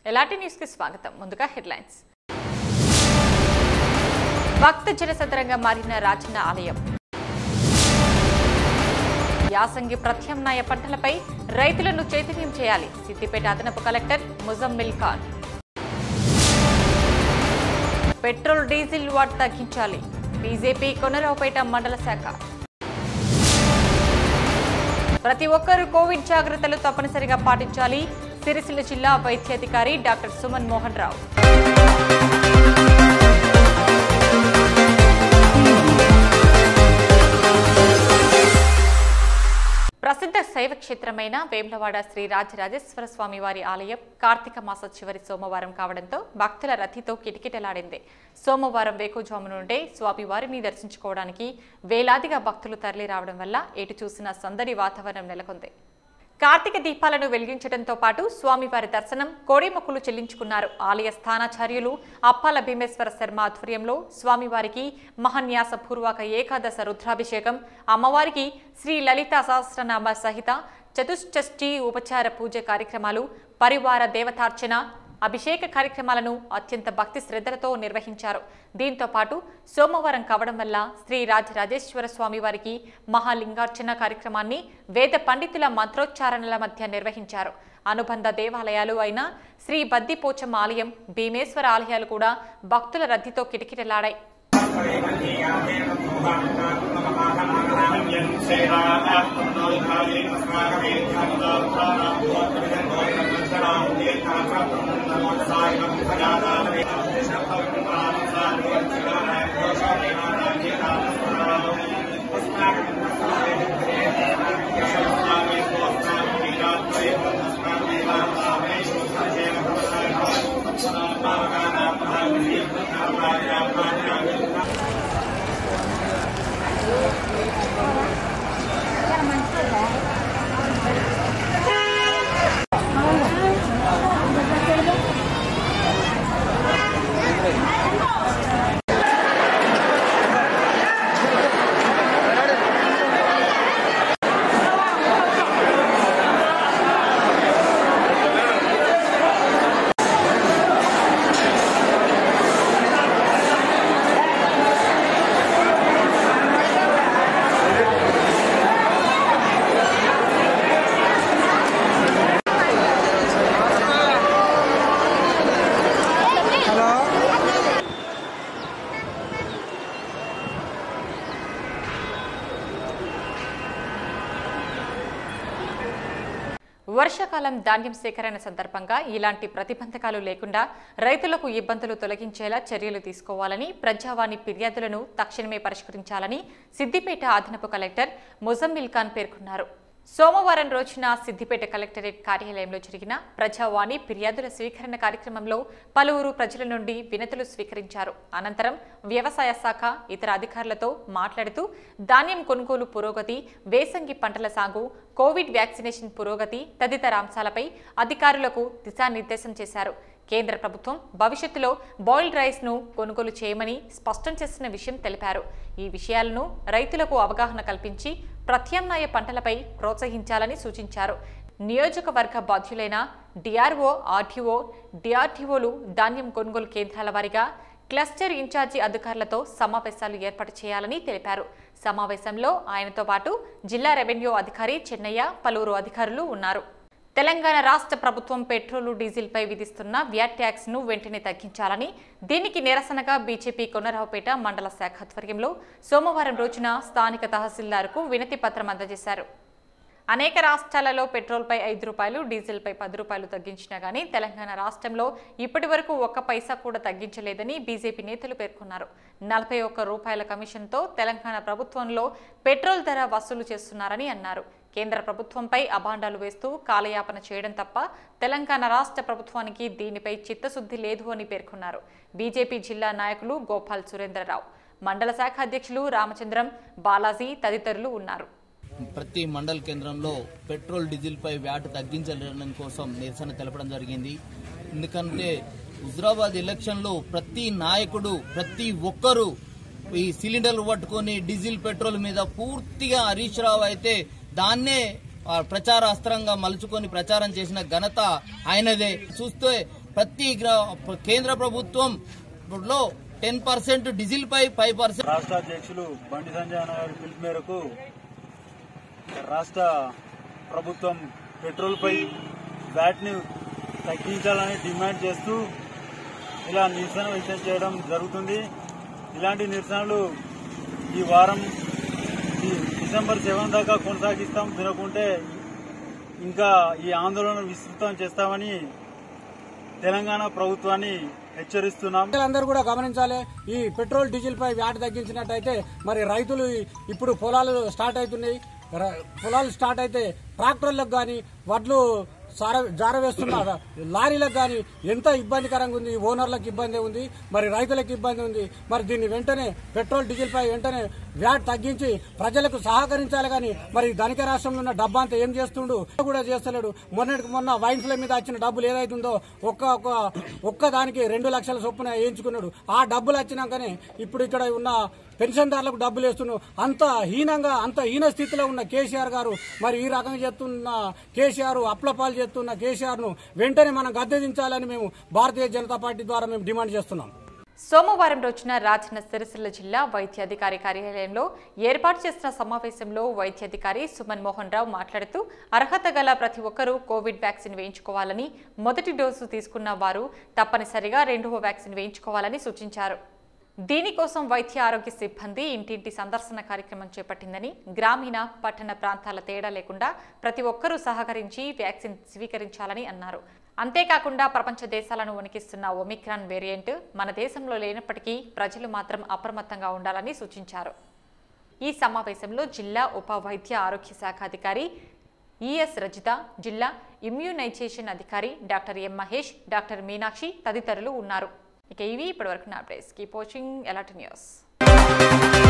ఎలాంటి న్యూస్ కి స్వాగతం ముందుగా హెడ్లైన్స్ భక్త జనసదరంగా మారిన రాజన్న ఆలయం యాసంగి ప్రత్యామ్నాయ పంటలపై రైతులను చైతన్యం చేయాలి సిద్దిపేట అదనపు collector Muzammil Khan petrol diesel VAT తగ్గించాలి బీజేపీ కొనరావుపేట మండల శాఖ ప్రతి ఒక్కరూ కోవిడ్ జాగ్రత్తలు తప్పనిసరిగా పాటించాలి సిరిసిల్ల జిల్లా వైద్యాధికారి డాక్టర్ సుమన్ మోహన్ రావు ప్రసిద్ధ శైవ క్షేత్రమైన వేములవాడ శ్రీ రాజరాజేశ్వర స్వామి వారి ఆలయం కార్తీక మాస చివరి సోమవారం కావడంతో భక్తుల రద్దీతో కిటకిటలాడింది సోమవారం వేకుజాము నుండే స్వామివారిని దర్శించుకోవడానికి వేలాదిగా భక్తులు తరలి రావడం వల్ల ఎటు చూసిన సందడి వాతావరణం నెలకొంది కార్తీక దీపాలను వెలిగించడంతో పాటు స్వామివారి దర్శనం కోడిమొక్కులు చెల్లించుకున్నారు ఆలయ స్థానాచార్యులు అప్పాల భీమేశ్వర శర్మ ఆధ్వర్యంలో స్వామివారికి మహన్యాస పూర్వక ఏకాదశ రుద్రాభిషేకం అమ్మవారికి శ్రీ లలితా సహస్రనామ సహిత చతుష్షష్ఠి ఉపచార పూజ కార్యక్రమాలు పరివార దేవతార్చన అభిషేక కార్యక్రమాలను అత్యంత భక్తి శ్రద్ధలతో నిర్వహించారు దీంతో పాటు సోమవారం కావడం వల్ల శ్రీ రాజరాజేశ్వర స్వామి వారికి మహాలింగార్చన కార్యక్రమాన్ని వేద పండితుల మంత్రోచ్చారణల మధ్య నిర్వహించారు అనుబంధ దేవాలయాలు అయిన శ్రీ బద్దిపోచమ్మ ఆలయం భీమేశ్వర ఆలయాలు కూడా భక్తుల రద్దీతో కిటకిటలాడాయి వర్షాకాలం ధాన్యం సేకరణ సందర్భంగా ఇలాంటి ప్రతిబంధకాలు లేకుండా రైతులకు ఇబ్బందులు తొలగించేలా చర్యలు తీసుకోవాలని ప్రజావాణి ఫిర్యాదులను తక్షణమే పరిష్కరించాలని సిద్దిపేట అదనపు కలెక్టర్ ముజమ్మిల్ ఖాన్ పేర్కొన్నారు సోమవారం రోజున సిద్దిపేట కలెక్టరేట్ కార్యాలయంలో జరిగిన ప్రజావాణి ఫిర్యాదుల స్వీకరణ కార్యక్రమంలో పలువురు ప్రజల నుండి వినతులు స్వీకరించారు అనంతరం వ్యవసాయ శాఖ ఇతర అధికారులతో మాట్లాడుతూ ధాన్యం కొనుగోలు పురోగతి వేసంగి పంటల సాగు కోవిడ్ వ్యాక్సినేషన్ పురోగతి తదితర అంశాలపై అధికారులకు దిశానిర్దేశం చేశారు కేంద్ర ప్రభుత్వం భవిష్యత్తులో బాయిల్డ్ రైస్ ను కొనుగోలు చేయమని స్పష్టం చేసిన విషయం తెలిపారు ఈ విషయాలను రైతులకు అవగాహన కల్పించి ప్రత్యామ్నాయ పంటలపై ప్రోత్సహించాలని సూచించారు నియోజకవర్గ బాధ్యులైన డిఆర్ఓ ఆర్టీఓ డిఆర్టీఓలు ధాన్యం కొనుగోలు కేంద్రాల వారీగా క్లస్టర్ ఇన్ఛార్జి అధికారులతో సమావేశాలు ఏర్పాటు చేయాలని తెలిపారు సమావేశంలో ఆయనతో పాటు జిల్లా రెవెన్యూ అధికారి చెన్నయ్య పలువురు అధికారులు ఉన్నారు తెలంగాణ రాష్ట్ర ప్రభుత్వం పెట్రోలు డీజిల్పై విధిస్తున్న వ్యాట్ ట్యాక్స్ ను వెంటనే తగ్గించాలని దీనికి నిరసనగా బీజేపీ కొనరావుపేట మండల శాఖ ఆధ్వర్యంలో సోమవారం రోజున స్థానిక తహసీల్దార్కు వినతి పత్రం అందజేశారు అనేక రాష్ట్రాలలో పెట్రోల్పై ఐదు రూపాయలు డీజిల్పై పది రూపాయలు తగ్గించినా గానీ తెలంగాణ రాష్ట్రంలో ఇప్పటి వరకు ఒక్క పైసా కూడా తగ్గించలేదని బీజేపీ నేతలు పేర్కొన్నారు నలభై ఒక్క రూపాయల కమిషన్తో తెలంగాణ ప్రభుత్వంలో పెట్రోల్ ధర వసూలు చేస్తున్నారని అన్నారు కేంద్ర ప్రభుత్వంపై అభాండాలు వేస్తూ కాలయాపన చేయడం తప్ప తెలంగాణ రాష్ట్ర ప్రభుత్వానికి దీనిపై చిత్తశుద్ధి లేదు అని పేర్కొన్నారు బీజేపీ జిల్లా నాయకులు గోపాల్ సురేంద్రరావు మండల శాఖ అధ్యక్షులు రామచంద్రం బాలాజీ తదితరులు ఉన్నారు ప్రతి మండల కేంద్రంలో పెట్రోల్ డీజిల్ పై వ్యాట్ తగ్గించడం కోసం నిరసన తెలపడం జరిగింది ఎందుకంటే హుజరాబాద్ ఎలక్షన్ లో ప్రతి నాయకుడు ప్రతి ఒక్కరూ ఈ సిలిండర్లు పట్టుకొని డీజిల్ పెట్రోల్ మీద పూర్తిగా హరీష్ రావు అయితే దాన్నే ఆ, ప్రచార అస్త్రంగా మలుచుకొని ప్రచారం చేసిన ఘనత ఆయనదే చూస్తే ప్రతి గ్రా- కేంద్ర ప్రభుత్వం లో టెన్ పర్సెంట్ డీజిల్ పై ఫైవ్ పర్సెంట్ రాష్ట్ర అధ్యక్షులు బండి సంజయ్ అన్న గారి పిలుపు మేరకు రాష్ట్ర ప్రభుత్వం పెట్రోల్ పై వ్యాట్ ని తగ్గించాలని డిమాండ్ చేస్తూ ఇలా నిరసన వ్యక్తం చేయడం జరుగుతుంది ఇలాంటి నిరసనలు ఈ వారం ఈ డిసెంబర్ సెవెన్ దాకా కొనసాగిస్తాం తినకుంటే ఇంకా ఈ ఆందోళన విస్తృతం చేస్తామని తెలంగాణ ప్రభుత్వాన్ని హెచ్చరిస్తున్నాం రైతులందరూ కూడా గమనించాలి ఈ పెట్రోల్ డీజిల్ పై వ్యాట్ తగ్గించినట్టయితే మరి రైతులు ఇప్పుడు పొలాలు స్టార్ట్ అవుతున్నాయి ర- పొలాలు స్టార్ట్ అయితే ట్రాక్టర్లకు కానీ వడ్లు సార జారవేస్తున్న లారీలకు కానీ ఎంత ఇబ్బందికరంగా ఉంది ఓనర్లకు ఇబ్బంది ఉంది మరి రైతులకు ఇబ్బంది ఉంది మరి దీన్ని వెంటనే పెట్రోల్ డీజిల్ పై వెంటనే వ్యాట్ తగ్గించి ప్రజలకు సహకరించాలి కానీ మరి ధనిక రాష్ట్రంలో ఉన్న డబ్బా అంతా ఏం చేస్తుండు కూడా చేస్తలేడు మొన్నటికి మొన్న వైన్స్ల మీద వచ్చిన డబ్బులు ఏదైతుందో ఒక్క ఒక్క ఒక్క దానికి రెండు లక్షల చొప్పున వేయించుకున్నాడు ఆ డబ్బులు వచ్చినాకనే ఇప్పుడు ఇక్కడ ఉన్న పెన్షన్దారులకు డబ్బులు వేస్తున్నాడు అంత హీనంగా అంత హీన స్థితిలో ఉన్న కేసీఆర్ గారు మరి ఈ రకంగా చేస్తున్న కేసీఆర్ అప్లపాలు చేస్తున్న కేసీఆర్ ను వెంటనే మనం గద్దెదించాలని మేము భారతీయ జనతా పార్టీ ద్వారా మేము డిమాండ్ చేస్తున్నాం సోమవారం రోజున రాజన్న సిరిసిల్ల జిల్లా వైద్యాధికారి కార్యాలయంలో ఏర్పాటు చేసిన సమావేశంలో వైద్యాధికారి సుమన్ మోహన్ రావు మాట్లాడుతూ అర్హత గల ప్రతి ఒక్కరూ కోవిడ్ వ్యాక్సిన్ వేయించుకోవాలని మొదటి డోసు తీసుకున్న వారు తప్పనిసరిగా రెండవ వ్యాక్సిన్ వేయించుకోవాలని సూచించారు దీనికోసం వైద్య ఆరోగ్య సిబ్బంది ఇంటింటి సందర్శన కార్యక్రమం చేపట్టిందని గ్రామీణ పట్టణ ప్రాంతాల తేడా లేకుండా ప్రతి ఒక్కరూ సహకరించి వ్యాక్సిన్ స్వీకరించాలని అన్నారు అంతేకాకుండా ప్రపంచ దేశాలను వణికిస్తున్న ఒమిక్రాన్ వేరియంట్ మన దేశంలో లేనప్పటికీ ప్రజలు మాత్రం అప్రమత్తంగా ఉండాలని సూచించారు ఈ సమావేశంలో జిల్లా ఉప వైద్య ఆరోగ్య శాఖ అధికారి ఈఎస్ రజిత జిల్లా ఇమ్యూనైజేషన్ అధికారి doctor M Mahesh doctor Meenakshi తదితరులు ఉన్నారు ఇక ఇవి ఇప్పటివరకు నా అప్డేట్స్ కీప్ వాచింగ్ ఎలాంటి న్యూస్